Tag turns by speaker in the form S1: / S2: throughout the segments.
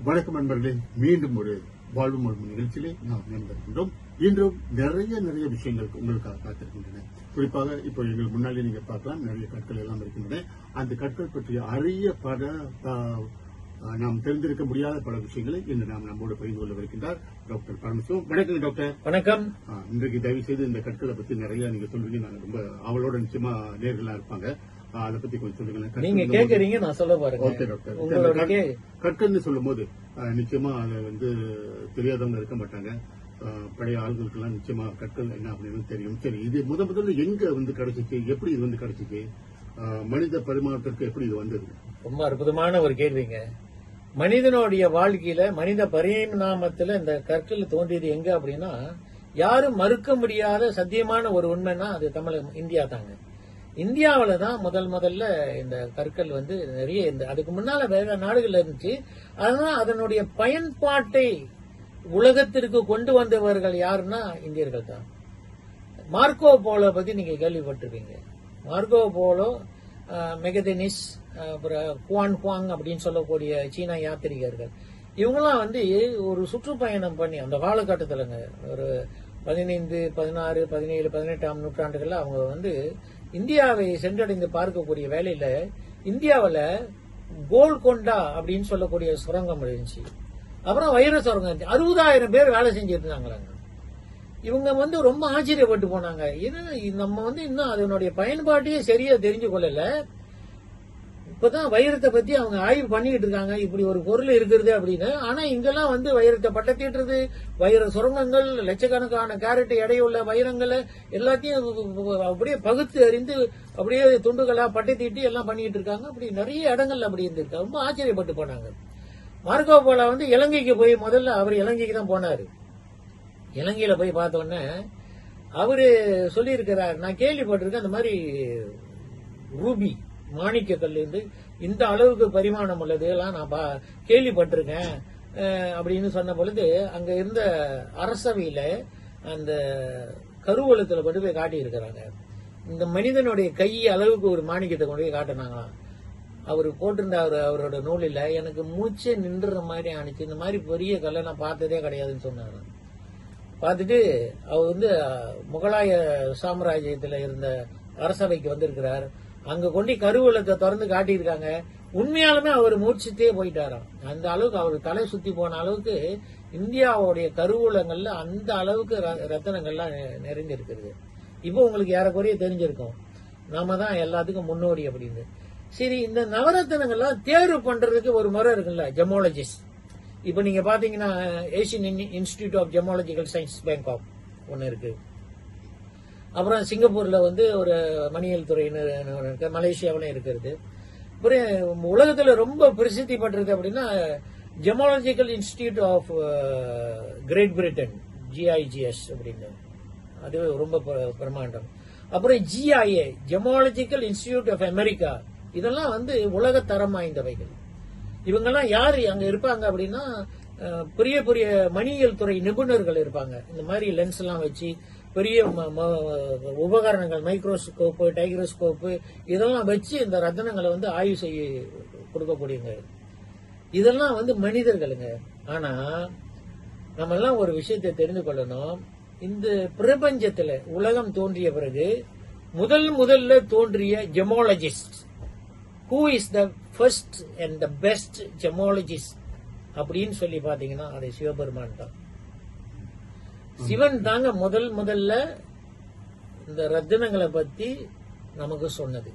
S1: வணக்கம் நண்பர்களே மீண்டும் ஒரு வாழ்வு முழுமை நிகழ்ச்சியிலே நாம் நண்பர்கின்றோம் இன்றும் நிறைய நிறைய விஷயங்கள் உங்களுக்காக காத்திருக்கின்றன குறிப்பாக இப்போ எங்கள் முன்னாலே நீங்க பார்க்கலாம் நிறைய கற்கள் எல்லாம் இருக்கின்றன அந்த கற்கள் பற்றிய அரிய பல ஆஹ், நாம் தெரிந்திருக்க முடியாத பல விஷயங்களை இன்று நாம் நம்மோடு பகிர்ந்து கொள்ளவிருக்கின்றார் டாக்டர் பரமசிவம் வணக்கம் டாக்டர்
S2: வணக்கம்
S1: ஆ, இன்றைக்கு தயவு செய்து இந்த கற்களை பத்தி நிறைய நீங்க சொல்லுவீங்க நான் ரொம்ப அவளோட நிச்சயமா நேர்களா இருப்பாங்க ஆ, அதை பத்தி கொஞ்சம் சொல்லுங்களேன்
S2: நீங்க
S1: கற்கள்
S2: கேக்குறீங்க நான் சொல்ல பாருங்க
S1: ஓகே டாக்டர்
S2: உங்களோட
S1: இந்த
S2: கே-
S1: கற்- கற்கள்னு சொல்லும் போது நிச்சயமா அதை வந்து தெரியாதவங்க இருக்க மாட்டாங்க ஆ, பழைய ஆள்களுக்கெல்லாம் நிச்சயமா கற்கள் என்ன அப்படின்னு தெரியும் சரி இது முத முதல்ல எங்க வந்து கிடைச்சிச்சு எப்படி இது வந்து கிடைச்சிச்சு ஆ, மனித பரிமாற்றத்துக்கு எப்படி இது வந்தது
S2: ரொம்ப அற்புதமான ஒரு கேள்விங்க மனிதனுடைய வாழ்க்கையில மனித பரிணாமத்துல இந்த கற்கள் தோன்றியது எங்க அப்படின்னா யாரும் மறுக்க முடியாத சத்தியமான ஒரு உண்மைன்னா அது தமிழக இந்தியா தாங்க இந்தியாவில தான் முதல் முதல்ல இந்த கற்கள் வந்து நிறைய இந்த அதுக்கு முன்னால வேற நாடுகள்ல இருந்துச்சு அதனால அதனுடைய பயன்பாட்டை உலகத்திற்கு கொண்டு வந்தவர்கள் யாருன்னா இந்தியர்கள் தான் மார்க்கோ போலோ பத்தி நீங்க கேள்விப்பட்டிருப்பீங்க மார்க்கோ போலோ அஹ், மெகதெனிஸ் அஹ், அப்புறம் குவான் குவாங் அப்படின்னு சொல்லக்கூடிய சீனா யாத்திரிகர்கள் இவங்கெல்லாம் வந்து ஒரு சுற்றுப்பயணம் பண்ணி அந்த காலகட்டத்திலங்க ஒரு பதினைந்து பதினாறு பதினேழு பதினெட்டாம் நூற்றாண்டுகள்ல அவங்க வந்து இந்தியாவை சென்றடைந்து பார்க்கக்கூடிய வேலையில இந்தியாவுல கோல்கொண்டா அப்படின்னு சொல்லக்கூடிய சுரங்கம் இருந்துச்சு அப்புறம் வைர சுரங்கம் இருந்துச்சு அறுபதாயிரம் பேர் வேலை செஞ்சுட்டு இருந்தாங்களாங்க இவங்க வந்து ரொம்ப ஆச்சரியப்பட்டு போனாங்க இது நம்ம வந்து இன்னும் அதனுடைய பயன்பாட்டையே சரியா தெரிஞ்சு கொள்ளல இப்பதான் வைரத்தை பத்தி அவங்க ஆய்வு பண்ணிட்டு இருக்காங்க இப்படி ஒரு பொருள் இருக்கிறது அப்படின்னு ஆனா இங்கெல்லாம் வந்து வைரத்தை பட்டத்திட்டுறது வைர சுரங்கங்கள் லட்சக்கணக்கான கேரட் எடையுள்ள வைரங்களை எல்லாத்தையும் அப்படியே பகுத்து அறிந்து அப்படியே துண்டுகளா பட்டை எல்லாம் பண்ணிட்டு இருக்காங்க அப்படி நிறைய இடங்கள்ல அப்படி இருந்திருக்கு ரொம்ப ஆச்சரியப்பட்டு போனாங்க மார்க்கோ போலா வந்து இலங்கைக்கு போய் முதல்ல அவர் இலங்கைக்கு தான் போனாரு இலங்கையில போய் பார்த்த உடனே அவரு சொல்லியிருக்கிறார் நான் கேள்விப்பட்டிருக்கேன் அந்த மாதிரி ரூபி மாணிக்க கல் இருந்து இந்த அளவுக்கு பரிமாணம் உள்ளது எல்லாம் நான் பா- கேள்விப்பட்டிருக்கேன் அஹ், அப்படின்னு சொன்ன பொழுது அங்க இருந்த அரசவையில அந்த கருவூலத்துல கொண்டு போய் காட்டி இருக்கிறாங்க இந்த மனிதனுடைய கை அளவுக்கு ஒரு மாணிக்கத்தை கொண்டு போய் காட்டினாங்களாம் அவர் போட்டிருந்த அவர் அவரோட நூலில் எனக்கு மூச்சே நின்றுற மாதிரி ஆனிச்சு இந்த மாதிரி பெரிய கல்லை நான் பார்த்ததே கிடையாதுன்னு சொன்னாரு பார்த்துட்டு அவர் வந்து அஹ், முகலாய சாம்ராஜ்யத்துல இருந்த அரசவைக்கு வந்திருக்கிறார் அங்க கொண்டு கருவூலத்தை திறந்து காட்டியிருக்காங்க உண்மையாலுமே அவர் மூச்சுத்தே போயிட்டாராம் அந்த அளவுக்கு அவர் தலை சுத்தி போன அளவுக்கு இந்தியாவுடைய கருவூலங்கள்ல அந்த அளவுக்கு ர- ரத்தினங்கள்லாம் நெ- நிறைந்திருக்கிறது இப்போ உங்களுக்கு ஏறக்குறைய தெரிஞ்சிருக்கும் நாம தான் எல்லாத்துக்கும் முன்னோடி அப்படின்னு சரி இந்த நவரத்தினங்கள்லாம் தேர்வு பண்றதுக்கு ஒரு முறை இருக்குல்ல ஜெமாலஜிஸ்ட் இப்போ நீங்க பாத்தீங்கன்னா Asian institute of gemological science Bangkok ஒன்னு இருக்கு அப்புறம் சிங்கப்பூர்ல வந்து ஒரு மணியல் துறை நிறுவனம் இருக்கு மலேசியாவிலும் இருக்கிறது அப்புறம் உலகத்துல ரொம்ப பிரசித்தி பண்றது அப்படின்னா gemological institute of Great Britain GIGS அப்படின்னு அது ரொம்ப ப- பிரமாண்டம் அப்புறம் GIA gemological institute of America இதெல்லாம் வந்து உலக தரம் வாய்ந்தவைகள் இவங்கெல்லாம் யாரு அங்க இருப்பாங்க அப்படின்னா அஹ், பெரிய பெரிய மணியியல் துறை நிபுணர்கள் இருப்பாங்க இந்த மாதிரி லென்ஸ் எல்லாம் வச்சு பெரிய ம- ம- உபகரணங்கள் மைக்ரோஸ்கோப்பு டைக்ரோஸ்கோப்பு இதெல்லாம் வச்சு இந்த ரத்தனங்களை வந்து ஆய்வு செய்ய கொடுக்கக்கூடியவங்க இதெல்லாம் வந்து மனிதர்களுங்க ஆனா நம்ம எல்லாம் ஒரு விஷயத்தை தெரிந்து கொள்ளணும் இந்த பிரபஞ்சத்துல உலகம் தோன்றிய பிறகு முதல் முதல்ல தோன்றிய gemologist who is the first and the best gemologist அப்படின்னு சொல்லி பாத்தீங்கன்னா அது சிவபெருமான் தான் சிவன் தாங்க முதல் முதல்ல இந்த ரத்தினங்களை பத்தி நமக்கு சொன்னது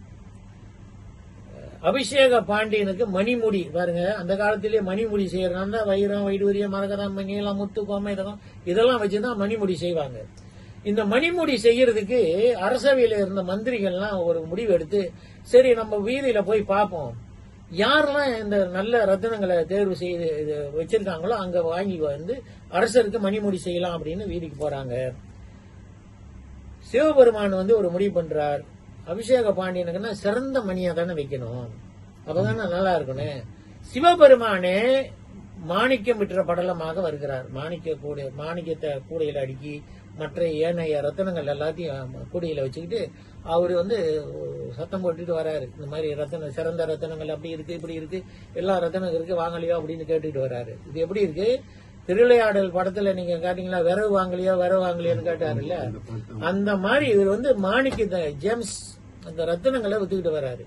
S2: அபிஷேக பாண்டியனுக்கு மணிமுடி பாருங்க அந்த காலத்திலேயே மணிமுடி செய்யறதுனால வைரம் வைடூரியம் மரகதம் நீளம் முத்து கோமேதகம் இதெல்லாம் வச்சுதான் மணிமுடி செய்வாங்க இந்த மணிமுடி செய்யறதுக்கு அரசவையில இருந்த மந்திரிகள்லாம் ஒரு முடிவு எடுத்து சரி நம்ம வீதியில போய் பார்ப்போம் யாரெல்லாம் இந்த நல்ல ரத்தினங்களை தேர்வு செய்து இது வச்சிருக்காங்களோ அங்க வாங்கி வந்து அரசருக்கு மணிமுடி செய்யலாம் அப்படின்னு வீதிக்கு போறாங்க சிவபெருமான் வந்து ஒரு முடிவு பண்றார் அபிஷேக பாண்டியனுக்குன்னா சிறந்த மணியா தானே வைக்கணும் அப்பதானே நல்லா இருக்கணும் சிவபெருமானே மாணிக்கம் விட்டுற படலமாக வருகிறார் மாணிக்க கூட மாணிக்கத்தை கூடையில அடுக்கி மற்ற ஏனைய ரத்தனங்கள் எல்லாத்தையும் கூடையில வச்சுக்கிட்டு அவரு வந்து சத்தம் போட்டுட்டு வராரு இந்த மாதிரி ரத்தன சிறந்த ரத்தனங்கள் அப்படி இருக்கு இப்படி இருக்கு எல்லா ரத்தனம் இருக்கு வாங்கலையோ அப்படின்னு கேட்டுட்டு வராரு இது எப்படி இருக்கு திருவிளையாடல் படத்துல நீங்க காட்டீங்களா விரவு வாங்கலையோ விரவு வாங்கலையோன்னு கேட்டாருல்ல அந்த மாதிரி இவர் வந்து மாணிக்க ஜேம்ஸ் அந்த ரத்தினங்களை வித்துக்கிட்டு வராரு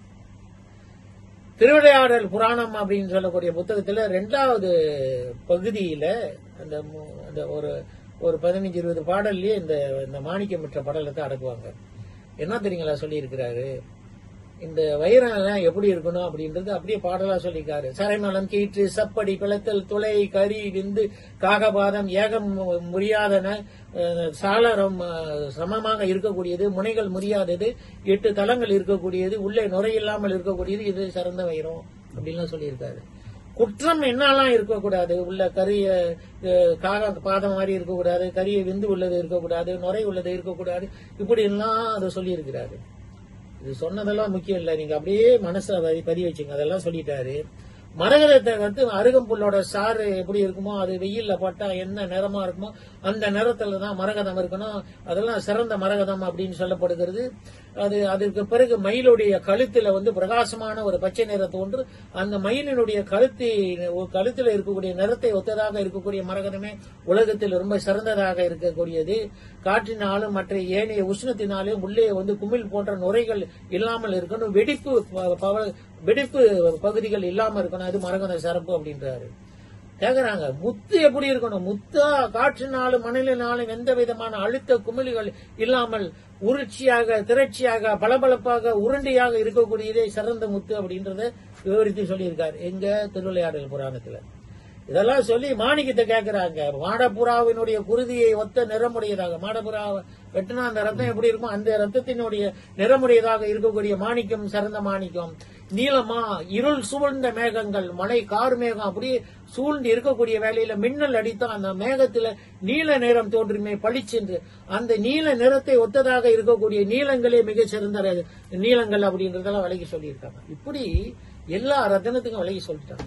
S2: திருவிளையாடல் புராணம் அப்படின்னு சொல்லக்கூடிய புத்தகத்துல ரெண்டாவது பகுதியில அந்த மு- அந்த ஒரு ஒரு பதினஞ்சு இருபது பாடல்லயே இந்த இந்த மாணிக்கம் பெற்ற பாடலத்தை அடக்குவாங்க என்ன தெரியுங்களா சொல்லி இருக்கிறாரு இந்த வைரம் எல்லாம் எப்படி இருக்கணும் அப்படின்றது அப்படியே பாடலா சொல்லியிருக்காரு சரைமலம் கீற்று சப்படி பிளத்தல் துளை கரி விந்து காகபாதம் ஏகம் முறியாதன அஹ், சாளரம் அஹ், சமமாக இருக்கக்கூடியது முனைகள் முறியாதது எட்டு தளங்கள் இருக்கக்கூடியது உள்ளே நுரையில்லாமல் இருக்கக்கூடியது இது சிறந்த வைரம் அப்படின்லாம் சொல்லியிருக்காரு குற்றம் என்னெல்லாம் இருக்கக்கூடாது உள்ள கரிய அஹ், காக பாதம் மாதிரி இருக்கக்கூடாது கரிய விந்து உள்ளது இருக்கக்கூடாது நுரை உள்ளது இருக்கக்கூடாது இப்படி எல்லாம் அதை சொல்லியிருக்கிறாரு இது சொன்னதெல்லாம் முக்கியம் இல்ல நீங்க அப்படியே மனசுல பதி- பதிய வச்சுங்க அதெல்லாம் சொல்லிட்டாரு மரகதத்தை வந்து அருகம்புல்லோட சாறு எப்படி இருக்குமோ அது வெயில்ல பட்டா என்ன நிறமா இருக்குமோ அந்த நிறத்துல தான் மரகதம் இருக்கணும் அதெல்லாம் சிறந்த மரகதம் அப்படின்னு சொல்லப்படுகிறது அது அதற்கு பிறகு மயிலுடைய கழுத்துல வந்து பிரகாசமான ஒரு பச்சை நிறத்து ஒன்று அந்த மயிலினுடைய கழுத்தி கழுத்துல இருக்கக்கூடிய நிறத்தை ஒத்ததாக இருக்கக்கூடிய மரகதமே உலகத்தில் ரொம்ப சிறந்ததாக இருக்கக்கூடியது காற்றினாலும் மற்ற ஏனைய உஷ்ணத்தினாலும் உள்ளே வந்து குமிழ் போன்ற நுரைகள் இல்லாமல் இருக்கணும் வெடிப்பு ப- பவ- வெடிப்பு பகுதிகள் இல்லாம இருக்கணும் அது மரகத சிறப்பு அப்படின்றாரு கேக்குறாங்க முத்து எப்படி இருக்கணும் முத்தா காற்றினாலும் மணலினாலும் எந்த விதமான அழுத்த குமிழ்கள் இல்லாமல் உருட்சியாக திரட்சியாக பளபளப்பாக உருண்டையாக இருக்கக்கூடியதே சிறந்த முத்து அப்படின்றத விவரித்து சொல்லியிருக்காரு எங்க திருவிளையாடல் புராணத்துல இதெல்லாம் சொல்லி மாணிக்கத்தை கேக்குறாங்க மாடப்புறாவினுடைய குருதியை ஒத்த நிறமுடையதாக மாடப்புறா வெட்டினா அந்த ரத்தம் எப்படி இருக்கும் அந்த ரத்தத்தினுடைய நிறமுடையதாக இருக்கக்கூடிய மாணிக்கம் சிறந்த மாணிக்கம் நீளமா இருள் சூழ்ந்த மேகங்கள் மழை கார் மேகம் அப்படியே சூழ்ந்து இருக்கக்கூடிய வேலையில மின்னல் அடித்தா அந்த மேகத்துல நீல நிறம் தோன்றுமே பளிச்சென்று அந்த நீல நிறத்தை ஒத்ததாக இருக்கக்கூடிய நீளங்களே மிக சிறந்த ர- நீளங்கள் அப்படின்றதெல்லாம் விலைக்கு சொல்லியிருக்காங்க இப்படி எல்லா ரத்தனத்துக்கும் விலைக்கு சொல்லிட்டாங்க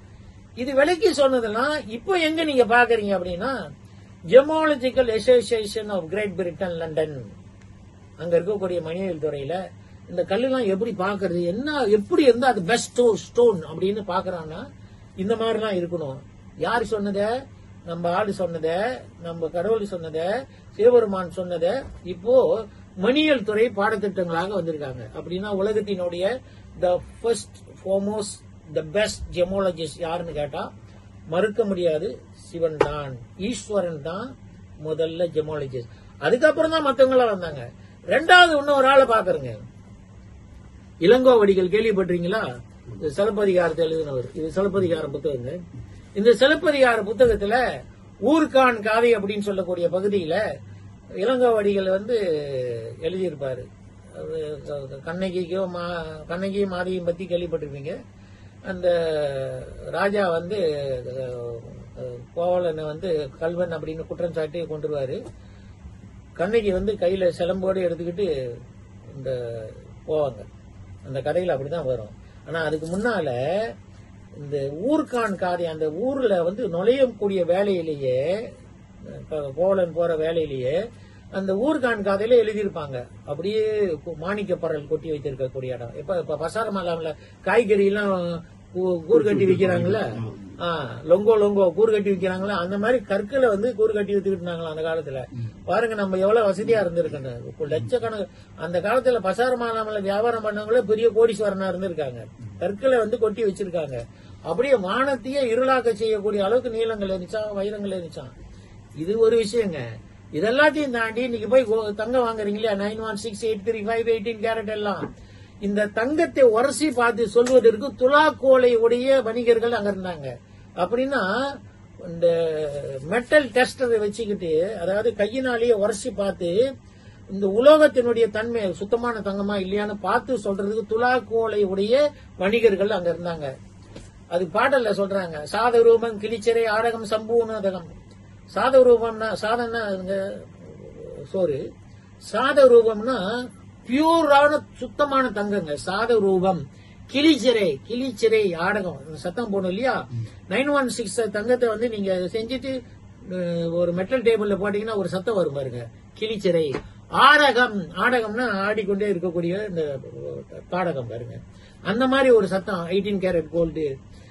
S2: இது விலைக்கு சொன்னதெல்லாம் இப்போ எங்க நீங்க பாக்குறீங்க அப்படின்னா gemological association of Great Britain London அங்க இருக்கக்கூடிய மணியல் துறையில இந்த கல்லுலாம் எப்படி பாக்குறது என்ன எப்படி இருந்தா அது பெஸ்ட் ஸ்டோன் அப்படின்னு பாக்குறான்னா இந்த மாதிரிலாம் இருக்கணும் யார் சொன்னத நம்ம ஆளு சொன்னத நம்ம கடவுள் சொன்னத சிவபெருமான் சொன்னத இப்போ மணியல் துறை பாடத்திட்டங்களாக வந்திருக்காங்க அப்படின்னா உலகத்தினுடைய the first foremost the best gemologist யாருன்னு கேட்டா மறுக்க முடியாது சிவன் தான் ஈஸ்வரன் தான் முதல்ல ஜெமாலஜிஸ்ட் அதுக்கப்புறம் தான் மத்தவங்க வந்தாங்க ரெண்டாவது இன்னும் ஒரு ஆளை பாக்குறேங்க இளங்கோவடிகள் கேள்விப்பட்டிருக்கீங்களா இந்த சிலப்பதிகாரத்தை எழுதினவர் இது சிலப்பதிகார புத்தகங்க இந்த சிலப்பதிகார புத்தகத்துல ஊர்கான் காதை அப்படின்னு சொல்லக்கூடிய பகுதியில இளங்கோவடிகள் வந்து எழுதியிருப்பாரு அது கண்ணகிக்கோ மா கண்ணகி மாதையும் பத்தி கேள்விப்பட்டிருப்பீங்க அந்த ராஜா வந்து அஹ், கோவலனை வந்து கல்வன் அப்படின்னு குற்றம் சாட்டி கொண்டுருவாரு கண்ணகி வந்து கையில சிலம்போடு எடுத்துக்கிட்டு இந்த போவாங்க அந்த கதையில அப்படிதான் வரும் ஆனா அதுக்கு முன்னால இந்த ஊர்கான் காதை அந்த ஊர்ல வந்து நுழையக்கூடிய வேலையிலேயே அஹ், கோவலன் போற வேலையிலேயே அந்த ஊர்கான் காதையில எழுதியிருப்பாங்க அப்படியே கு- மாணிக்க பரல் கொட்டி வைத்திருக்கக்கூடிய இடம் இப்ப இப்ப பசாரமலாம்ல காய்கறி எல்லாம் கூ- கூர் கட்டி விக்கிறாங்கல்ல ஆ, லொங்கோ லொங்கோ கூறு கட்டி விக்கிறாங்களா அந்த மாதிரி கற்களை வந்து கூறு கட்டி வித்துக்கிட்டு இருந்தாங்களா அந்த காலத்துல பாருங்க நம்ம எவ்வளவு வசதியா இருந்திருக்கணும் இப்போ லட்சக்கணக்கு அந்த காலத்துல பசார மாலாமல வியாபாரம் பண்ணவங்களே பெரிய கோடீஸ்வரனா இருந்திருக்காங்க கற்களை வந்து கொட்டி வச்சிருக்காங்க அப்படியே வானத்தையே இருளாக்க செய்யக்கூடிய அளவுக்கு நீளங்கள் இருந்துச்சான் வைரங்கள் இருந்துச்சான் இது ஒரு விஷயங்க இதெல்லாத்தையும் தாண்டி இன்னைக்கு போய் கோ- தங்கம் வாங்குறீங்களா nine one six eight three five eighteen carat எல்லாம் இந்த தங்கத்தை உரசி பார்த்து சொல்வதற்கு துலாக்கோலை உடைய வணிகர்கள் அங்க இருந்தாங்க அப்படின்னா இந்த மெட்டல் டெஸ்டரை வச்சுக்கிட்டு அதாவது கையினாலேயே உரசி பார்த்து இந்த உலோகத்தினுடைய தன்மை சுத்தமான தங்கமா இல்லையான்னு பார்த்து சொல்றதுக்கு துலாக்கோலை உடைய வணிகர்கள் அங்க இருந்தாங்க அது பாடல்ல சொல்றாங்க சாத ரூபம் கிளிச்சரை ஆடகம் சம்பூர்ணதகம் சாத ரூபம்னா சாதம்னா அதுங்க சோறு சாத ரூபம்னா பியூரான சுத்தமான தங்கங்க சாத ரூபம் கிளிச்சிறை கிளிச்சிறை ஆடகம் இந்த சத்தம் போடணும் இல்லையா நைன் ஒன் சிக்ஸ் தங்கத்தை வந்து நீங்க செஞ்சுட்டு அஹ், ஒரு மெட்டல் டேபிள்ல போட்டீங்கன்னா ஒரு சத்தம் வரும் பாருங்க கிளிச்சிறை ஆடகம் ஆடகம்னா ஆடிக்கொண்டே இருக்கக்கூடிய இந்த தாடகம் பாருங்க அந்த மாதிரி ஒரு சத்தம் எயிட்டீன் கேரட் கோல்டு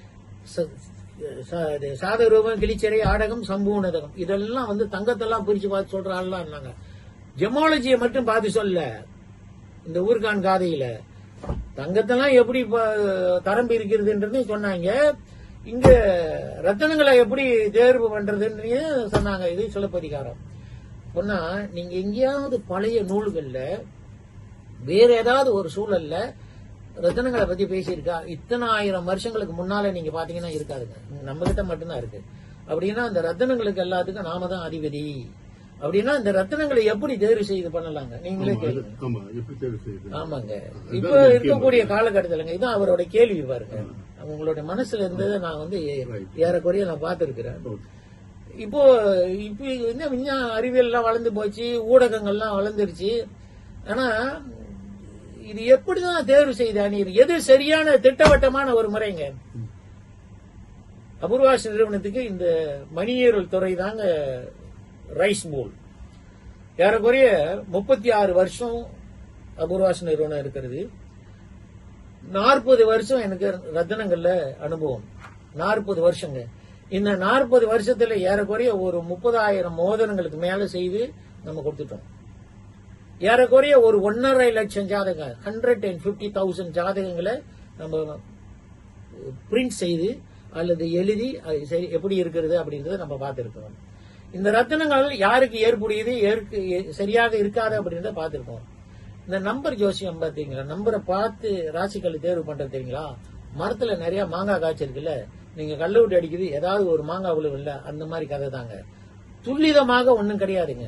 S2: சாத ரூபம் கிளிச்சிறை ஆடகம் சம்பூர்ணதகம் இதெல்லாம் வந்து தங்கத்தெல்லாம் பிரிச்சு பார்த்து சொல்ற ஆள்லாம் இருந்தாங்க ஜெமாலஜியை மட்டும் பார்த்து சொல்ல இந்த ஊர்கான் காதையில தங்கத்தெல்லாம் எப்படி ப- தரம் பிரிக்கிறதுன்றது சொன்னாங்க இங்க ரத்தனங்களை எப்படி தேர்வு பண்றதுன்னு சொன்னாங்க இது சிலப்பதிகாரம் சொன்னா நீங்க எங்கேயாவது பழைய நூல்கள்ல வேற ஏதாவது ஒரு சூழல்ல ரத்தனங்களை பத்தி பேசியிருக்கா இத்தனை ஆயிரம் வருஷங்களுக்கு முன்னால நீங்க பாத்தீங்கன்னா இருக்காதுங்க நம்ம கிட்ட மட்டும்தான் இருக்கு அப்படின்னா அந்த ரத்தனங்களுக்கு எல்லாத்துக்கும் நாம தான் அதிபதி அப்படின்னா இந்த ரத்தனங்களை எப்படி தேர்வு செய்து பண்ணலாங்க நீங்களே
S1: ஆமா,
S2: கேளுங்க
S1: அது- ஆமா எப்படி தேர்வு செய்யுது
S2: ஆமாங்க
S1: அதுதான்
S2: இப்ப
S1: முக்கியம்.
S2: இருக்கக்கூடிய காலகட்டத்திலங்க இதான் அவரோட கேள்வி பாருங்க உங்களோட மனசுல இருந்ததை நான் வந்து
S1: Right.
S2: ஏறக்குறைய நான் பார்த்திருக்கிறேன்
S1: ஓகே.
S2: இப்போ இப்ப என்ன விஞ்ஞான அறிவியல் எல்லாம் வளர்ந்து போச்சு ஊடகங்கள்லாம் வளர்ந்துருச்சு ஆனா இது எப்படிதான் தேர்வு செய்த அணியர் எது சரியான திட்டவட்டமான ஒரு முறைங்க அபூர்வாஸ் நிறுவனத்துக்கு இந்த மணியேறல் துறை தாங்க ரைஸ் போல் ஏறக்குறைய முப்பத்தி ஆறு வருஷம் அபூர்வாஸ் நிறுவனம் இருக்கிறது நாற்பது வருஷம் எனக்கு ரத்தனங்கள்ல அனுபவம் நாற்பது வருஷங்க இந்த நாற்பது வருஷத்துல ஏறக்குறைய ஒரு முப்பதாயிரம் மோதிரங்களுக்கு மேல செய்து நம்ம கொடுத்துட்டோம் ஏறக்குறைய ஒரு ஒன்னரை லட்சம் ஜாதகம் ஹண்ட்ரட் அண்ட் பிப்டி தௌசண்ட் ஜாதகங்களை நம்ம பிரிண்ட் செய்து அல்லது எழுதி அது சரி எப்படி இருக்கிறது அப்படின்றத நம்ம பார்த்திருக்கிறோம் இந்த ரத்தினங்கள் யாருக்கு ஏற்புடையது ஏற்கு எ- சரியாக இருக்காது அப்படின்றத பார்த்திருக்கோம் இந்த நம்பர் ஜோசியம் பாத்தீங்களா நம்பரை பார்த்து ராசிக்கல் தேர்வு பண்றது தெரியுங்களா மரத்துல நிறைய மாங்காய் காய்ச்சிருக்குல்ல நீங்க கல்ல விட்டு அடிக்குது ஏதாவது ஒரு மாங்காய் விழுவு இல்ல அந்த மாதிரி கதை தாங்க துல்லிதமாக ஒண்ணும் கிடையாதுங்க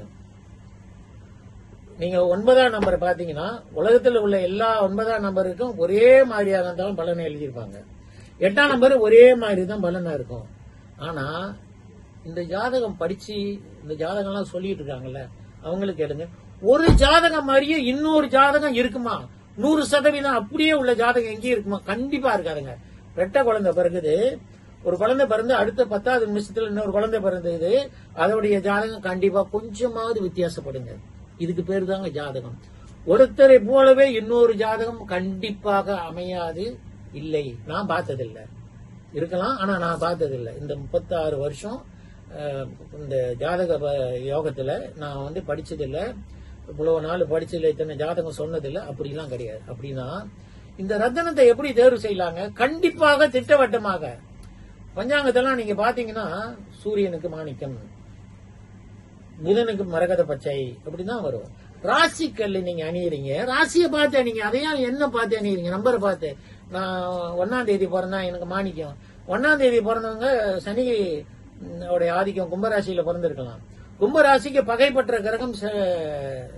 S2: நீங்க ஒன்பதாம் நம்பரை பாத்தீங்கன்னா உலகத்துல உள்ள எல்லா ஒன்பதாம் நம்பருக்கும் ஒரே மாதிரியாக தான் பலனை எழுதியிருப்பாங்க எட்டாம் நம்பர் ஒரே மாதிரி தான் பலனா இருக்கும் ஆனா இந்த ஜாதகம் படிச்சு இந்த ஜாதகம்லாம் சொல்லிட்டு இருக்காங்கல்ல அவங்களுக்கு கேளுங்க ஒரு ஜாதகம் மாதிரியே இன்னொரு ஜாதகம் இருக்குமா நூறு சதவீதம் அப்படியே உள்ள ஜாதகம் எங்கேயும் இருக்குமா கண்டிப்பா இருக்காதுங்க ரெட்டை குழந்தை பிறகுது ஒரு குழந்தை பிறந்து அடுத்த பத்தாவது நிமிஷத்துல இன்னொரு குழந்தை பிறந்தது அதோடைய ஜாதகம் கண்டிப்பா கொஞ்சமாவது வித்தியாசப்படுங்க இதுக்கு பேர் தாங்க ஜாதகம் ஒருத்தரை போலவே இன்னொரு ஜாதகம் கண்டிப்பாக அமையாது இல்லை நான் பார்த்ததில்லை இருக்கலாம் ஆனா நான் பார்த்ததில்லை இந்த முப்பத்தாறு வருஷம் அஹ், இந்த ஜாதக ப- யோகத்துல நான் வந்து படிச்சதில்லை இவ்வளவு நாள் படிச்சதில்லை இத்தனை ஜாதகம் சொன்னதில்லை அப்படிலாம் கிடையாது அப்படின்னா இந்த ரத்தனத்தை எப்படி தேர்வு செய்யலாங்க கண்டிப்பாக திட்டவட்டமாக பஞ்சாங்கத்தெல்லாம் நீங்க பாத்தீங்கன்னா சூரியனுக்கு மாணிக்கம் புதனுக்கு மரகத பச்சை அப்படிதான் வரும் ராசிக்கல் நீங்க அணியறீங்க ராசியை பார்த்து அணிங்க அதையும் என்ன பார்த்து அணியறீங்க நம்பரை பார்த்து நான் ஒன்னாம் தேதி பிறந்தா எனக்கு மாணிக்கம் ஒன்னாம் தேதி பிறந்தவங்க சனி ம், உடைய ஆதிக்கம் கும்பராசியில பிறந்திருக்கலாம் கும்பராசிக்கு பகைப்பற்ற கிரகம் ச-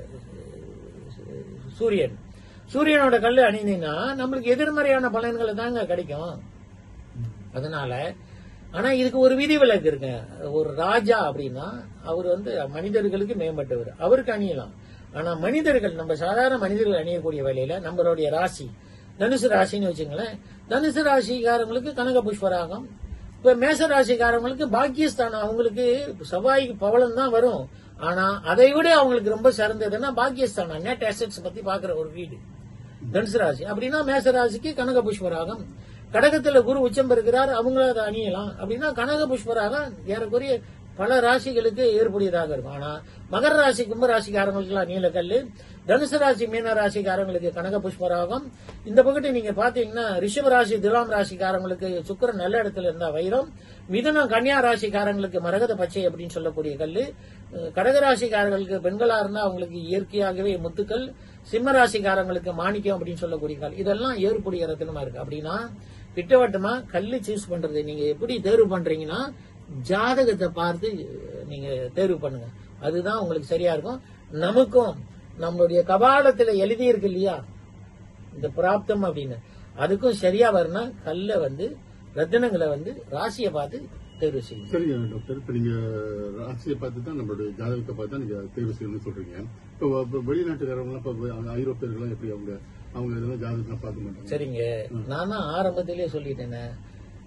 S2: சூரியன் சூரியனோட கல்லு அணிந்தீங்கன்னா நம்மளுக்கு எதிர்மறையான பலன்களை தாங்க கிடைக்கும் அதனால ஆனா இதுக்கு ஒரு விதிவிலக்கு இருக்கு ஒரு ராஜா அப்படின்னா அவர் வந்து மனிதர்களுக்கு மேம்பட்டவர் அவருக்கு அணியலாம் ஆனா மனிதர்கள் நம்ம சாதாரண மனிதர்கள் அணியக்கூடிய வேலையில நம்மளுடைய ராசி தனுசு ராசின்னு வச்சுங்களேன் தனுசு ராசிக்காரங்களுக்கு கனக புஷ்பராகம் இப்ப மேச ராசிக்காரங்களுக்கு பாக்கியஸ்தானம் அவங்களுக்கு செவ்வாய்க்கு பவளம் தான் வரும் ஆனா அதை விட அவங்களுக்கு ரொம்ப சிறந்ததுன்னா பாக்கியஸ்தானம் நெட் அசெட்ஸ் பத்தி பாக்குற ஒரு வீடு தனுசு ராசி அப்படின்னா மேச ராசிக்கு கனக புஷ்பராகம் கடகத்துல குரு உச்சம் பெறுகிறார் அவங்கள அதை அணியலாம் அப்படின்னா கனக புஷ்பராகம் ஏறக்குறைய பல ராசிகளுக்கு ஏற்புடையதாக இருக்கும் ஆனா மகர ராசி கும்ப ராசிக்காரங்களுக்குலாம் நீலக்கல்லு தனுசு ராசி மீன ராசிக்காரங்களுக்கு கனக புஷ்பராகம் இந்த பக்கத்து நீங்க பாத்தீங்கன்னா ரிஷப ராசி துலாம் ராசிக்காரங்களுக்கு சுக்கிரன் நல்ல இடத்துல இருந்தா வைரம் மிதுனம் கன்னியா ராசிக்காரங்களுக்கு மரகத பச்சை அப்படின்னு சொல்லக்கூடிய கல்லு அஹ் கடக ராசிக்காரர்களுக்கு பெண்களா இருந்தா அவங்களுக்கு இயற்கையாகவே முத்துக்கள் சிம்ம ராசிக்காரங்களுக்கு மாணிக்கம் அப்படின்னு சொல்லக்கூடிய கல் இதெல்லாம் ஏற்புடைய ரத்தினமா இருக்கு அப்படின்னா திட்டவட்டமா கல்லு சூஸ் பண்றது நீங்க எப்படி தேர்வு பண்றீங்கன்னா ஜாதகத்தை பார்த்து நீங்க தேர்வு பண்ணுங்க அதுதான் உங்களுக்கு சரியா இருக்கும் நமக்கும் நம்மளுடைய கபாலத்துல எழுதி இருக்கு இல்லையா இந்த பிராப்தம் அப்படின்னு அதுக்கும் சரியா வரணும் கல்ல வந்து ரத்தினங்களை வந்து ராசியை பார்த்து தேர்வு செய்யணும்
S1: சரிங்க டாக்டர் இப்ப நீங்க ராசியை பார்த்து தான் நம்மளுடைய ஜாதகத்தை பார்த்து தான் நீங்க தேர்வு செய்யணும்னு சொல்றீங்க இப்போ வ- வெளிநாட்டுக்காரங்க இப்போ ஐரோப்பியர்கள்லாம் எப்படி அவங்க அவங்க இதெல்லாம் ஜாதகத்தை பார்க்க மாட்டாங்க
S2: சரிங்க நான் தான் ஆரம்பத்திலேயே சொல்லிட்டேனே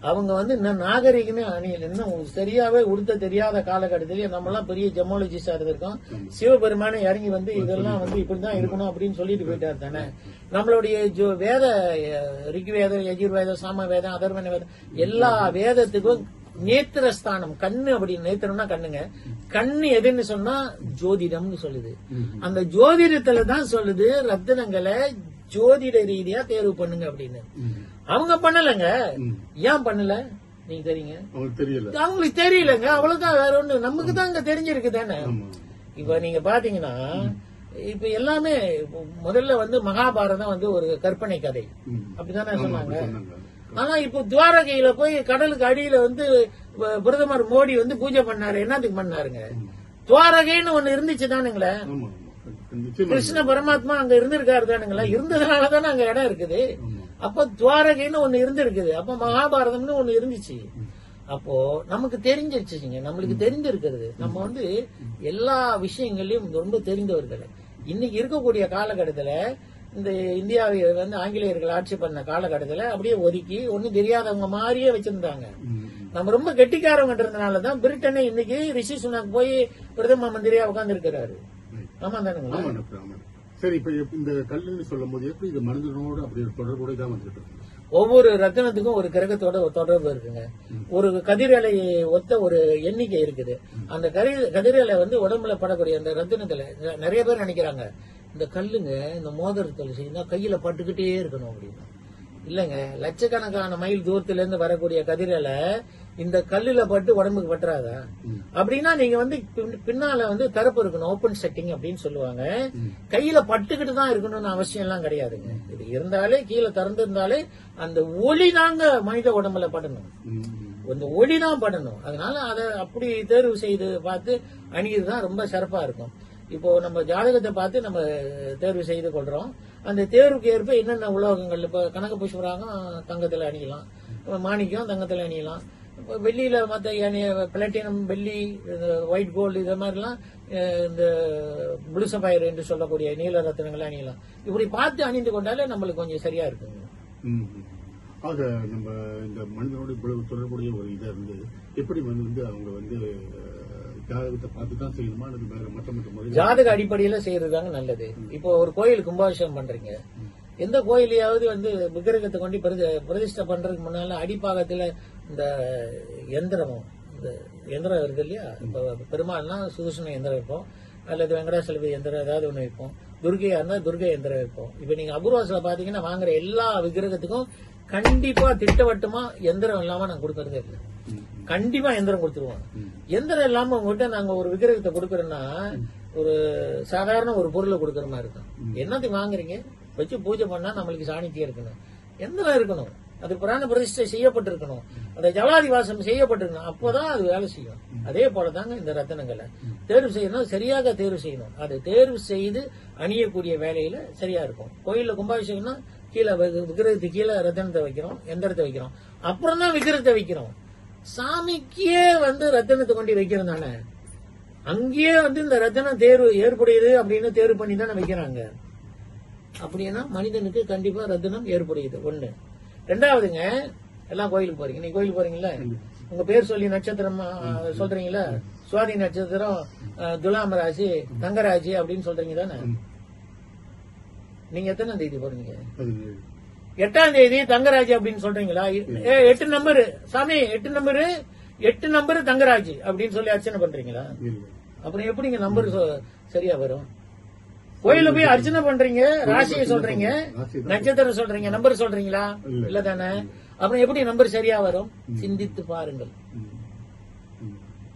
S2: அவங்க வந்து இன்னும் நாகரிகமே அணியல இன்னும் சரியாவே உடுத்த தெரியாத காலகட்டத்திலேயே நம்ம எல்லாம் பெரிய ஜெமாலஜிஸ்டா இருந்திருக்கோம் சிவபெருமானே இறங்கி வந்து இதெல்லாம் வந்து இப்படிதான் இருக்கணும் அப்படின்னு சொல்லிட்டு போயிட்டாரு தானே நம்மளுடைய ஜோ- வேத அஹ், ரிக்வேதம் யஜுர்வேதம் சாம வேதம் அதர்வன வேதம் எல்லா வேதத்துக்கும் நேத்திரஸ்தானம் கண்ணு அப்படின்னு நேத்திரம்னா கண்ணுங்க கண்ணு எதுன்னு சொன்னா ஜோதிடம்னு சொல்லுது அந்த ஜோதிடத்துல தான் சொல்லுது ரத்தினங்களை ஜோதிட ரீதியா தேர்வு பண்ணுங்க அப்படின்னு
S1: ம்.
S2: அவங்க பண்ணலங்க
S1: ம்.
S2: ஏன் பண்ணல நீங்க தெரியுங்க
S1: அவங்களுக்கு தெரியல
S2: அவங்களுக்கு தெரியலங்க அவ்வளவுதான் வேற ஒண்ணு நமக்கு தான் இங்க தெரிஞ்சிருக்கு தானே
S1: ஆமா
S2: இப்ப நீங்க பாத்தீங்கன்னா இப்ப எல்லாமே இப்ப முதல்ல வந்து மகாபாரதம் வந்து ஒரு கற்பனை கதை
S1: ம்.
S2: அப்படிதானே
S1: ஆமா,
S2: சொன்னாங்க
S1: அப்படி சொன்னாங்க
S2: ஆனா இப்போ துவாரகையில போய் கடலுக்கு அடியில வந்து வ- பிரதமர் மோடி வந்து பூஜை பண்ணாரு என்னத்துக்கு பண்ணாருங்க துவாரகைன்னு ஒண்ணு இருந்துச்சு தானுங்களே
S1: ஆமா ஆமா நிச்சயமா
S2: கிருஷ்ண பரமாத்மா அங்க இருந்திருக்காரு தானுங்களா இருந்ததுனால தானே அங்க இடம் இருக்குது
S1: ஆமா.
S2: அப்ப துவாரகைன்னு ஒண்ணு இருந்திருக்குது அப்ப மகாபாரதம்னு ஒண்ணு இருந்துச்சு அப்போ நமக்கு தெரிஞ்சிருச்சுங்க நம்மளுக்கு தெரிஞ்சிருக்கிறது நம்ம வந்து எல்லா விஷயங்களையும் ரொம்ப தெரிந்தவர்கள் இன்னைக்கு இருக்கக்கூடிய காலகட்டத்துல இந்த இந்தியாவை வந்து ஆங்கிலேயர்கள் ஆட்சி பண்ண காலகட்டத்துல அப்படியே ஒதுக்கி ஒண்ணும் தெரியாதவங்க மாதிரியே வச்சிருந்தாங்க
S1: ம்.
S2: நம்ம ரொம்ப கெட்டிக்காரவங்கன்றதுனால தான் பிரிட்டனே இன்னைக்கு ரிஷி சுனாக் போய் பிரதம மந்திரியா உட்கார்ந்து இருக்கிறாரு ஆமா தானுங்களா
S1: ஆமா டாக்டர் ஆமா சரி இப்ப எப்- இந்த கல்லுன்னு சொல்லும் போது எப்படி இது மனிதனோடு அப்படி ஒரு தொடர்போட தான் வந்துட்டு இருக்கு
S2: ஒவ்வொரு ரத்தினத்துக்கும் ஒரு கிரகத்தோட ஒரு தொடர்பு இருக்குங்க ஒரு கதிரலை ஒத்த ஒரு எண்ணிக்கை இருக்குது அந்த கரி- கதிரலை வந்து உடம்புல படக்கூடிய அந்த ரத்தினத்துல ந- நிறைய பேர் நினைக்கிறாங்க இந்த கல்லுங்க இந்த மோதிரத்தில் செய்யணும் கையில பட்டுக்கிட்டே இருக்கணும் அப்படின்னு இல்லங்க லட்சக்கணக்கான மைல் தூரத்துல இருந்து வரக்கூடிய கதிரலை இந்த கல்லுல பட்டு உடம்புக்கு பட்டுறாதா அப்படின்னா நீங்க வந்து பின்- பின்னால வந்து தரப்பு இருக்கணும் ஓபன் செட்டிங் அப்படின்னு சொல்லுவாங்க கையில பட்டுக்கிட்டு தான் இருக்கணும்னு அவசியம் எல்லாம் கிடையாதுங்க இது இருந்தாலே கீழே திறந்திருந்தாலே அந்த ஒளி தாங்க மனித உடம்புல படணும்
S1: ம், ம்.
S2: அந்த ஒளி தான் படணும் அதனால அதை அப்படி தேர்வு செய்து பார்த்து அணிகிறது தான் ரொம்ப சிறப்பா இருக்கும் இப்போ நம்ம ஜாதகத்தை பார்த்து நம்ம தேர்வு செய்து கொள்றோம் அந்த தேர்வுக்கு ஏற்ப என்னென்ன உலோகங்கள் இப்ப கனக புஷ்பராகம் தங்கத்துல அணியலாம் இப்ப மாணிக்கம் தங்கத்துல அணியலாம் இப்ப வெள்ளியில மத்த பிளாட்டினம் வெள்ளி ஒயிட் கோல்டு இது மாதிரிலாம் அஹ், இந்த ப்ளூ சஃபயர் என்று சொல்லக்கூடிய நீல ரத்தினங்களை அணியலாம் இப்படி பார்த்து அணிந்து கொண்டாலே நம்மளுக்கு கொஞ்சம் சரியா இருக்குங்க
S1: ம், ம். ஆக நம்ம இந்த மனிதனோட இவ்வளவு தொடர்புடைய ஒரு இதா இருந்து எப்படி வந்து வந்து அவங்க வந்து அஹ், ஜாதகத்தை பார்த்து தான் செய்யணுமா அல்லது வேற மற்ற மற்ற முறை
S2: ஜாதக அடிப்படையில செய்யறதுதாங்க நல்லது இப்போ ஒரு கோயில் கும்பாபிஷேகம் பண்றீங்க எந்த கோயிலையாவது வந்து விக்கிரகத்தை கொண்டு பிரதி- பிரதிஷ்டை பண்றதுக்கு முன்னால அடிப்பாகத்துல இந்த எந்திரமும் இந்த எந்திரம் இருக்கு இல்லையா இப்போ பெருமாள்னா சுதர்சன எந்திரம் வைப்போம் அல்லது வெங்கடாசலபதி எந்திரம் ஏதாவது ஒண்ணு வைப்போம் துர்கையா இருந்தா துர்கை எந்திரம் வைப்போம் இப்ப நீங்க அபூர்வாசில பாத்தீங்கன்னா வாங்குற எல்லா விக்கிரகத்துக்கும் கண்டிப்பா திட்டவட்டமா எந்திரம் இல்லாம நான் கொடுக்கறதே இல்லை
S1: ம்,
S2: கண்டிப்பா எந்திரம் கொடுத்துருவோம்
S1: ம்.
S2: எந்திரம் இல்லாம உங்ககிட்ட நாங்க ஒரு விக்கிரகத்தை கொடுக்கறோம்னா ஒரு சாதாரண ஒரு பொருளை கொடுக்கற மாதிரி இருக்கும் என்னத்துக்கு வாங்குறீங்க வச்சு பூஜை பண்ணா நம்மளுக்கு சாணித்தியம் இருக்கணும் எந்திரம் இருக்கணும் அது புராண பிரதிஷ்டை செய்யப்பட்டிருக்கணும் அந்த ஜவாதி வாசம் செய்யப்பட்டிருக்கணும் அப்போதான் அது வேலை செய்யும் அதே போலதாங்க இந்த ரத்தனங்களை தேர்வு செய்யணும் சரியாக தேர்வு செய்யணும் அதை தேர்வு செய்து அணியக்கூடிய வேலையில சரியா இருக்கும் கோயில்ல கும்பாபிஷேகம்னா கீழே வி- விக்கிரகத்துக்கு கீழே ரத்தனத்தை வைக்கிறோம் எந்திரத்தை வைக்கிறோம் அப்புறம் தான் விக்கிரகத்தை வைக்கிறோம் சாமிக்கே வந்து ரத்தனத்தை கொண்டு வைக்கிறோம் தானே அங்கேயே வந்து இந்த ரத்தனம் தேர்வு ஏற்புடையது அப்படின்னு தேர்வு பண்ணி தானே வைக்கிறாங்க அப்படின்னா மனிதனுக்கு கண்டிப்பா ரத்தனம் ஏற்புடையது ஒண்ணு ரெண்டாவதுங்க எல்லாம் கோயிலுக்கு போறீங்க நீங்க கோயிலுக்கு போறீங்கல்ல உங்க பேர் சொல்லி நட்சத்திரம் ஆ, சொல்றீங்களா சுவாதி நட்சத்திரம் ஆ, துலாம் ராசி தங்கராசி அப்படின்னு சொல்றீங்க தானே நீங்க எத்தனை தேதி போறீங்க
S1: பதினேழு
S2: எட்டாம் தேதி தங்கராஜ் அப்படின்னு சொல்றீங்களா ஏ, எட்டு நம்பரு சாமி எட்டு நம்பரு எட்டு நம்பரு தங்கராஜ் அப்படின்னு சொல்லி அர்ச்சனை பண்றீங்களா
S1: இல்லை
S2: அப்புறம் எப்படிங்க நம்பர் சரியா வரும் கோயில போய் அர்ச்சனை பண்றீங்க ராசியை சொல்றீங்க
S1: ராசி தான்.
S2: நட்சத்திரம் சொல்றீங்க நம்பர் சொல்றீங்களா
S1: இல்ல.
S2: இல்ல தானே அப்புறம் எப்படி நம்பர் சரியா வரும் சிந்தித்து பாருங்கள்
S1: ம். ம்.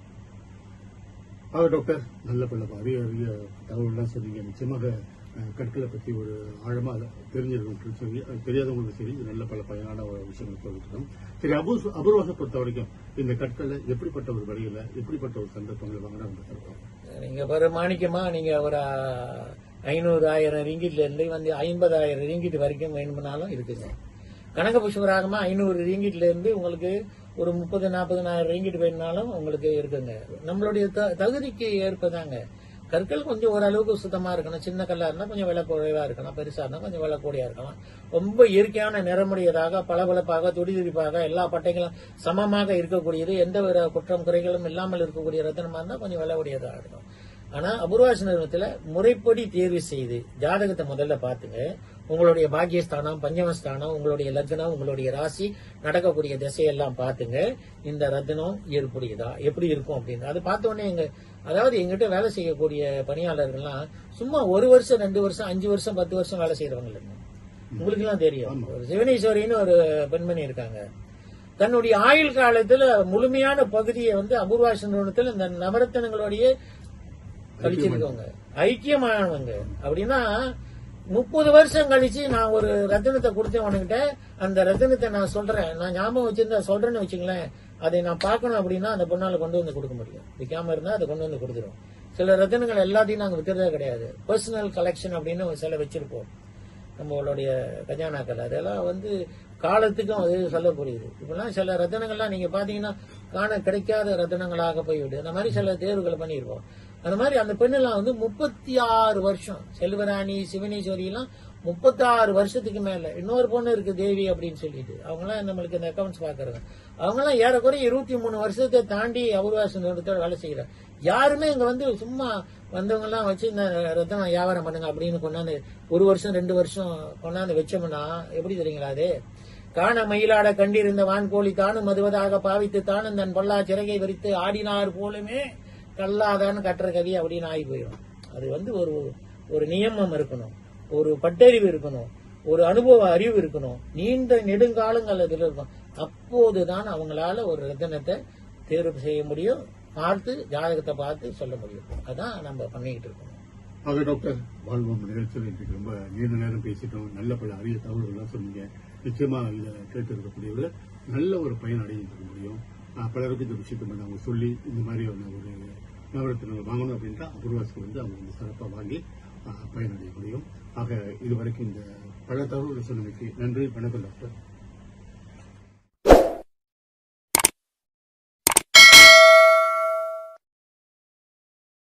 S1: ஆக டாக்டர் நல்ல பல அரிய அரிய தகவல்லாம் சொன்னீங்க நிச்சயமாக அஹ், கற்களை பத்தி ஒரு ஆழமா தெரிஞ்சிருக்கும் சரி அது தெரியாதவங்களுக்கு சரி இது நல்ல பல பயனான ஒரு விஷயங்கள் சொல்லிருக்கோம் சரி அபூ அபூர்வாசை பொறுத்த வரைக்கும் இந்த கற்களை எப்படிப்பட்ட ஒரு வழியில எப்படிப்பட்ட ஒரு சந்தர்ப்பங்கள் வாங்கினா நம்ம தருவோம்
S2: நீங்க ஒரு மாணிக்கமா நீங்க ஒரு ஐநூறு ஆயிரம் ரிங்கிட்ல இருந்து வந்து ஐம்பதாயிரம் ரிங்கிட் வரைக்கும் வேணும்னாலும் இருக்குங்க கனக புஷ்பராகமா ஐநூறு ரிங்கிட்ல இருந்து உங்களுக்கு ஒரு முப்பது நாற்பதுனாயிரம் ரிங்கிட் வேணும்னாலும் உங்களுக்கு இருக்குங்க நம்மளுடைய த- தகுதிக்கு ஏற்பதாங்க கற்கள் கொஞ்சம் ஓரளவுக்கு சுத்தமா இருக்கணும் சின்ன கல்லா இருந்தா கொஞ்சம் விலை குறைவா இருக்கணும் பெருசா இருந்தா கொஞ்சம் விலை கூடியா இருக்கலாம் ரொம்ப இயற்கையான நிறமுடையதாக பளபளப்பாக துடிதுடிப்பாக எல்லா பட்டைகளும் சமமாக இருக்கக்கூடியது எந்த ஒரு குற்றம் குறைகளும் இல்லாமல் இருக்கக்கூடிய ரத்தனமா இருந்தா கொஞ்சம் விலை உடையதாக இருக்கும் ஆனா அபூர்வாச நிறுவனத்துல முறைப்படி தேர்வு செய்து ஜாதகத்தை முதல்ல பாத்துங்க உங்களுடைய பாக்கியஸ்தானம் பஞ்சமஸ்தானம் உங்களுடைய லக்னம் உங்களுடைய ராசி நடக்கக்கூடிய திசையெல்லாம் பாத்துங்க இந்த ரத்னம் ஏற்புடையதா எப்படி இருக்கும் அப்படின்னு அது பார்த்த உடனே எங்க அதாவது எங்கிட்ட வேலை செய்யக்கூடிய பணியாளர்கள்லாம் சும்மா ஒரு வருஷம் ரெண்டு வருஷம் அஞ்சு வருஷம் பத்து வருஷம் வேலை செய்யறவங்க இல்லைங்க உங்களுக்கு எல்லாம் தெரியும் ஒரு சிவனேஸ்வரின்னு ஒரு பெண்மணி இருக்காங்க தன்னுடைய ஆயுள் காலத்துல முழுமையான பகுதியை வந்து அபூர்வாச நிறுவனத்தில் இந்த நவரத்தனங்களுடைய கழிச்சிருக்கவங்க ஐக்கியமானவங்க அப்படின்னா முப்பது வருஷம் கழிச்சு நான் ஒரு ரத்தினத்தை கொடுத்தேன் உனக்கிட்ட அந்த ரத்தினத்தை நான் சொல்றேன் நான் ஞாபகம் வச்சிருந்தா சொல்றேன்னு வச்சுங்களேன் அதை நான் பார்க்கணும் அப்படின்னா அந்த பொண்ணால கொண்டு வந்து கொடுக்க முடியும் விற்காம இருந்தா அதை கொண்டு வந்து கொடுத்துரும் சில ரத்தினங்கள் எல்லாத்தையும் நாங்க விற்கிறதே கிடையாது பர்சனல் கலெக்ஷன் அப்படின்னு ஒரு சில வச்சிருப்போம் நம்மளுடைய கஜானாக்கள் அதெல்லாம் வந்து காலத்துக்கும் அது சொல்ல புரியுது இப்பெல்லாம் சில ரத்தனங்கள்லாம் நீங்க பாத்தீங்கன்னா காண கிடைக்காத ரத்தனங்களாக போய்விடு அந்த மாதிரி சில தேர்வுகளை பண்ணியிருக்கோம் அந்த மாதிரி அந்த பெண்ணெல்லாம் வந்து முப்பத்தி ஆறு வருஷம் செல்வராணி சிவனேஸ்வரி எல்லாம் முப்பத்தாறு வருஷத்துக்கு மேல இன்னொரு பொண்ணு இருக்கு தேவி அப்படின்னு சொல்லிட்டு அவங்க எல்லாம் நம்மளுக்கு இந்த அக்கௌண்ட்ஸ் பாக்குறாங்க அவங்க எல்லாம் ஏறக்குறைய இருபத்தி மூணு வருஷத்தை தாண்டி அபூர்வாச நிறுவனத்தோட வேலை செய்யறாங்க யாருமே இங்க வந்து சும்மா வந்தவங்க எல்லாம் வச்சு இந்த ரத்தனம் வியாபாரம் பண்ணுங்க அப்படின்னு கொண்டாந்து ஒரு வருஷம் ரெண்டு வருஷம் கொண்டாந்து வச்சோம்னா எப்படி தெரியுங்களா அது காண மயிலாட கண்டிருந்த வான்கோழி தானும் மதுவதாக பாவித்து தானும் தன் பொல்லா சிறகை விரித்து ஆடினார் போலுமே கல்லாதான்னு கட்டுற கவி அப்படின்னு ஆகி போயிடும் அது வந்து ஒரு ஒரு நியமம் இருக்கணும் ஒரு பட்டறிவு இருக்கணும் ஒரு அனுபவ அறிவு இருக்கணும் நீண்ட நெடுங்காலங்கள் அதில் இருக்கும் அப்போதுதான் அவங்களால ஒரு ரத்தனத்தை தேர்வு செய்ய முடியும் பார்த்து ஜாதகத்தை பார்த்து சொல்ல முடியும் அதான் நம்ம பண்ணிக்கிட்டு இருக்கோம்
S1: ஆக டாக்டர் வாழ்வோம் நிகழ்ச்சியில் இன்றைக்கு ரொம்ப நீண்ட நேரம் பேசிட்டோம் நல்ல பல அரிய தகவல்கள்லாம் சொன்னீங்க நிச்சயமா இதை கேட்டு இருக்கக்கூடியவர் நல்ல ஒரு பயன் அடைஞ்சிருக்க முடியும் ஆஹ் பலருக்கு இந்த விஷயத்தை வந்து அவங்க சொல்லி இந்த மாதிரியான ஒரு நவரத்தினங்கள் வாங்கணும் அப்படின்றா அபூர்வாசிக்கு வந்து அவங்க வந்து சிறப்பாக வாங்கி ஆஹ் பயனடைய முடியும் ஆக இதுவரைக்கும் இந்த பல தகவல்கள் சொன்னமைக்கு நன்றி வணக்கம் டாக்டர்